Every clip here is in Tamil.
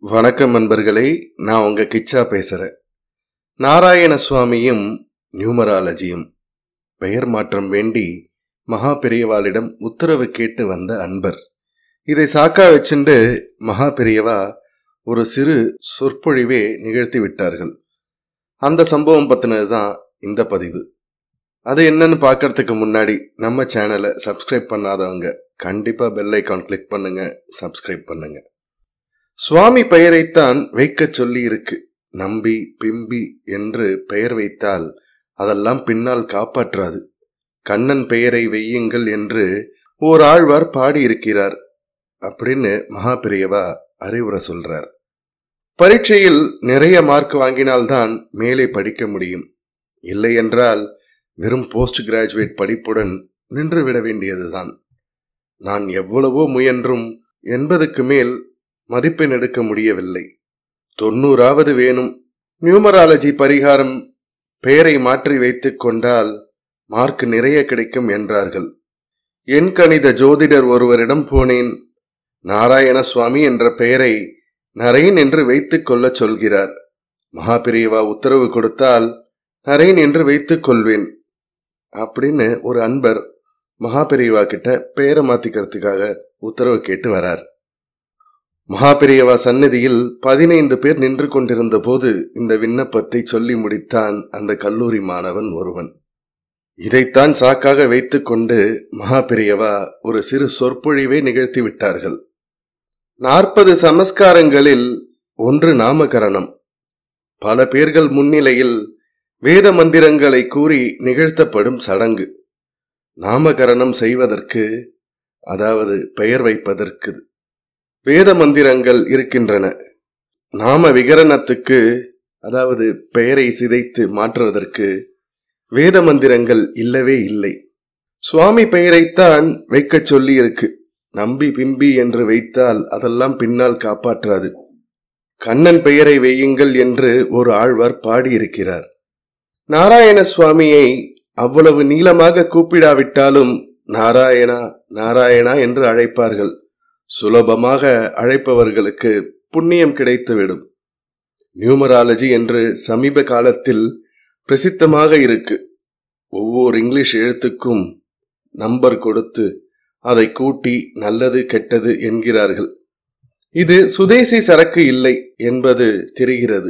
வணக்கம் நண்பர்களே நான் உங்க கிச்சா பேசுறேன் நாராயண சுவாமியும் நியூமராலஜியும் பெயர் மாற்றம் வேண்டி மகா பெரியவாளிடம் உத்தரவு கேட்டு வந்த அன்பர் இதை சாக்கா வச்சுண்டு மகா பெரியவா ஒரு சிறு சொற்பொழிவே நிகழ்த்தி விட்டார்கள் அந்த சம்பவம் பத்தினது தான் இந்த பதிவு அது என்னன்னு பார்க்கறதுக்கு முன்னாடி நம்ம சேனலை சப்ஸ்கிரைப் பண்ணாதவங்க கண்டிப்பா பெல் ஐக்கான் கிளிக் பண்ணுங்க சப்ஸ்கிரைப் பண்ணுங்க சுவாமி பெயரைத்தான் வைக்கச் சொல்லி இருக்கு நம்பி பிம்பி என்று பெயர் வைத்தால் அதெல்லாம் பின்னால் காப்பாற்றாது கண்ணன் பெயரை வெய்யுங்கள் என்று ஓர் ஆழ்வார் பாடியிருக்கிறார் அப்படின்னு மகா பெரியவா அறிவுரை சொல்றார் பரீட்சையில் நிறைய மார்க் வாங்கினால்தான் மேலே படிக்க முடியும் இல்லை என்றால் வெறும் போஸ்ட் கிராஜுவேட் படிப்புடன் நின்று விட வேண்டியதுதான் நான் எவ்வளவோ முயன்றும் எண்பதுக்கு மேல் மதிப்பெண் எடுக்க முடியவில்லை தொண்ணூறாவது வேணும் நியூமராலஜி பரிகாரம் பெயரை மாற்றி வைத்துக் கொண்டால் மார்க் நிறைய கிடைக்கும் என்றார்கள் என் கணித ஜோதிடர் ஒருவரிடம் போனேன் நாராயண சுவாமி என்ற பெயரை நரேன் என்று வைத்துக் கொள்ளச் சொல்கிறார் மகாபிரியவா உத்தரவு கொடுத்தால் நரேன் என்று வைத்துக் கொள்வேன் அப்படின்னு ஒரு அன்பர் மகாபெரியவா கிட்ட பெயரை மாத்திக்கிறதுக்காக உத்தரவு கேட்டு வரார் மகாபெரியவா சந்நிதியில் பதினைந்து பேர் நின்று கொண்டிருந்த போது இந்த விண்ணப்பத்தை சொல்லி முடித்தான் அந்த கல்லூரி மாணவன் ஒருவன் இதைத்தான் சாக்காக வைத்துக்கொண்டு மகாபெரியவா ஒரு சிறு சொற்பொழிவை நிகழ்த்தி விட்டார்கள் நாற்பது சமஸ்காரங்களில் ஒன்று நாமகரணம் பல பேர்கள் முன்னிலையில் வேத மந்திரங்களை கூறி நிகழ்த்தப்படும் சடங்கு நாமகரணம் செய்வதற்கு அதாவது பெயர் வைப்பதற்கு வேத மந்திரங்கள் இருக்கின்றன நாம விகரணத்துக்கு அதாவது பெயரை சிதைத்து மாற்றுவதற்கு வேத மந்திரங்கள் இல்லவே இல்லை சுவாமி பெயரைத்தான் வைக்கச் சொல்லி இருக்கு நம்பி பிம்பி என்று வைத்தால் அதெல்லாம் பின்னால் காப்பாற்றாது கண்ணன் பெயரை வையுங்கள் என்று ஒரு ஆழ்வார் பாடியிருக்கிறார் நாராயண சுவாமியை அவ்வளவு நீளமாக கூப்பிடாவிட்டாலும் நாராயணா நாராயணா என்று அழைப்பார்கள் சுலபமாக அழைப்பவர்களுக்கு புண்ணியம் கிடைத்துவிடும் நியூமராலஜி என்று சமீப காலத்தில் பிரசித்தமாக இருக்கு ஒவ்வொரு இங்கிலீஷ் எழுத்துக்கும் நம்பர் கொடுத்து அதை கூட்டி நல்லது கெட்டது என்கிறார்கள் இது சுதேசி சரக்கு இல்லை என்பது தெரிகிறது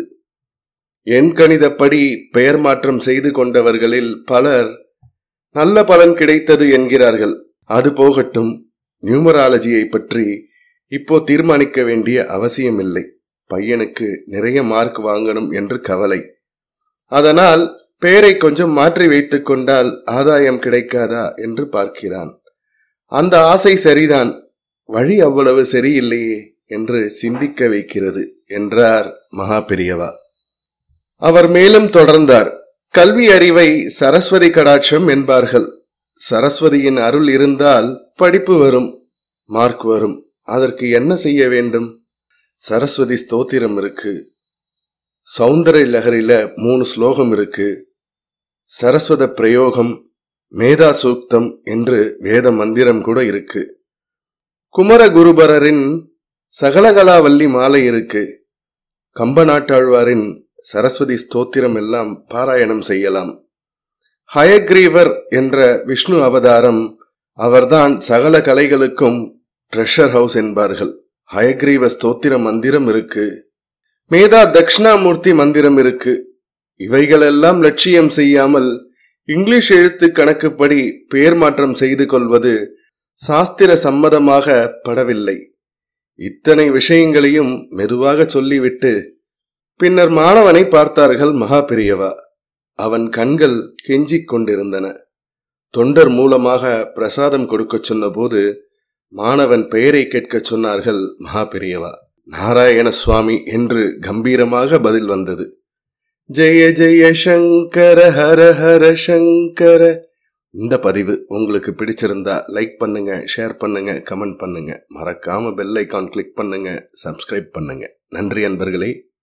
எண் கணிதப்படி பெயர் மாற்றம் செய்து கொண்டவர்களில் பலர் நல்ல பலன் கிடைத்தது என்கிறார்கள் அது போகட்டும் நியூமராலஜியை பற்றி இப்போ தீர்மானிக்க வேண்டிய அவசியமில்லை பையனுக்கு நிறைய மார்க் வாங்கணும் என்று கவலை அதனால் பெயரை கொஞ்சம் மாற்றி வைத்துக் கொண்டால் ஆதாயம் கிடைக்காதா என்று பார்க்கிறான் அந்த ஆசை சரிதான் வழி அவ்வளவு சரியில்லையே என்று சிந்திக்க வைக்கிறது என்றார் மகா பெரியவா அவர் மேலும் தொடர்ந்தார் கல்வி அறிவை சரஸ்வதி கடாட்சம் என்பார்கள் சரஸ்வதியின் அருள் இருந்தால் படிப்பு வரும் மார்க் வரும் அதற்கு என்ன செய்ய வேண்டும் சரஸ்வதி ஸ்தோத்திரம் இருக்கு சௌந்தர லகரில மூணு ஸ்லோகம் இருக்கு சரஸ்வத பிரயோகம் மேதா சூக்தம் என்று வேத மந்திரம் கூட இருக்கு குமரகுருபரரின் சகலகலாவல்லி மாலை இருக்கு கம்ப நாட்டாழ்வாரின் சரஸ்வதி ஸ்தோத்திரம் எல்லாம் பாராயணம் செய்யலாம் ஹயக்ரீவர் என்ற விஷ்ணு அவதாரம் அவர்தான் சகல கலைகளுக்கும் ட்ரெஷர் ஹவுஸ் என்பார்கள் ஹயக்ரீவ ஸ்தோத்திர மந்திரம் இருக்கு மேதா தக்ஷணாமூர்த்தி மந்திரம் இருக்கு இவைகளெல்லாம் லட்சியம் செய்யாமல் இங்கிலீஷ் எழுத்து கணக்குப்படி பெயர் மாற்றம் செய்து கொள்வது சாஸ்திர சம்மதமாக படவில்லை இத்தனை விஷயங்களையும் மெதுவாக சொல்லிவிட்டு பின்னர் மாணவனை பார்த்தார்கள் மகா பெரியவா அவன் கண்கள் கெஞ்சிக் கொண்டிருந்தன தொண்டர் மூலமாக பிரசாதம் கொடுக்கச் சொன்னபோது மாணவன் பெயரை கேட்கச் சொன்னார்கள் மகா பெரியவா நாராயண சுவாமி என்று கம்பீரமாக பதில் வந்தது ஜெய ஜெய சங்கர ஹர ஹர சங்கர இந்த பதிவு உங்களுக்கு பிடிச்சிருந்தா லைக் பண்ணுங்க ஷேர் பண்ணுங்க கமெண்ட் பண்ணுங்க மறக்காம பெல் ஐக்கான் கிளிக் பண்ணுங்க சப்ஸ்கிரைப் பண்ணுங்க நன்றி அன்பர்களே